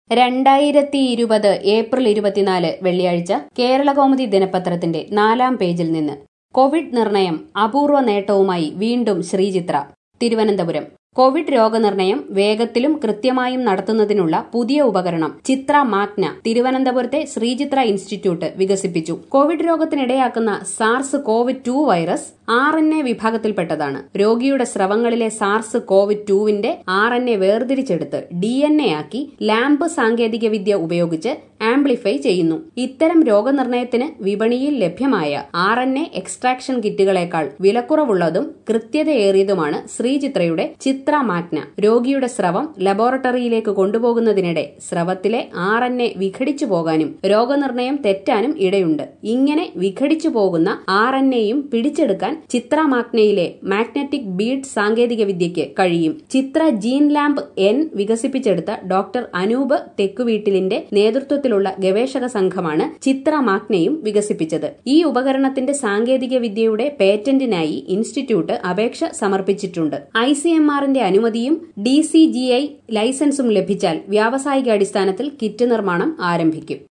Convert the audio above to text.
രണ്ടായിരത്തി ഇരുപത് ഏപ്രിൽ ഇരുപത്തിനാല് വെള്ളിയാഴ്ച കേരളകൗമുദി ദിനപത്രത്തിന്റെ നാലാം പേജിൽ നിന്ന് കോവിഡ് നിർണയം അപൂർവ നേട്ടവുമായി വീണ്ടും ശ്രീചിത്ര തിരുവനന്തപുരം കോവിഡ് രോഗനിർണയം വേഗത്തിലും കൃത്യമായും നടത്തുന്നതിനുള്ള പുതിയ ഉപകരണം ചിത്ര മാഗ്ന തിരുവനന്തപുരത്തെ ശ്രീചിത്ര ഇൻസ്റ്റിറ്റ്യൂട്ട് വികസിപ്പിച്ചു Covid രോഗത്തിനിടയാക്കുന്ന SARS Covid to virus R N A വിഭാഗത്തിൽപ്പെട്ടതാണ് രോഗിയുടെ സ്രവങ്ങളിലെ സാർസ് കോവിഡ് ടുവിന്റെ R N A വേർതിരിച്ചെടുത്ത് D N A ആക്കി ലാമ്പ് സാങ്കേതിക വിദ്യ ഉപയോഗിച്ച് ആംപ്ലിഫൈ ചെയ്യുന്നു ഇത്തരം രോഗനിർണയത്തിന് വിപണിയിൽ ലഭ്യമായ R N A extraction കിറ്റുകളേക്കാൾ വിലക്കുറവുള്ളതും കൃത്യതയേറിയതുമാണ് ശ്രീചിത്രയുടെ Chithra Magna രോഗിയുടെ സ്രവം ലബോറട്ടറിയിലേക്ക് കൊണ്ടുപോകുന്നതിനിടെ സ്രവത്തിലെ ആർ എൻ എ വിഘടിച്ചു പോകാനും രോഗനിർണയം തെറ്റാനും ഇടയുണ്ട് ഇങ്ങനെ വിഘടിച്ചു പോകുന്ന ആർ എൻ എയും പിടിച്ചെടുക്കാൻ ചിത്ര മാഗ്നയിലെ മാഗ്നറ്റിക് ബീഡ് സാങ്കേതിക വിദ്യയ്ക്ക് കഴിയും ചിത്ര ജീൻ ലാമ്പ് എൻ വികസിപ്പിച്ചെടുത്ത ഡോക്ടർ അനൂപ് തെക്കുവീട്ടിലിന്റെ നേതൃത്വത്തിലുള്ള ഗവേഷക സംഘമാണ് ചിത്ര മാഗ്നയും വികസിപ്പിച്ചത് ഈ ഉപകരണത്തിന്റെ സാങ്കേതിക വിദ്യയുടെ പേറ്റന്റിനായി ഇൻസ്റ്റിറ്റ്യൂട്ട് അപേക്ഷ സമർപ്പിച്ചിട്ടുണ്ട് ഐ സി എം ആറിന്റെ അനുമതിയും ഡി സി ജി ഐ ലൈസൻസും ലഭിച്ചാൽ വ്യാവസായിക അടിസ്ഥാനത്തിൽ കിറ്റ് നിർമ്മാണം ആരംഭിക്കും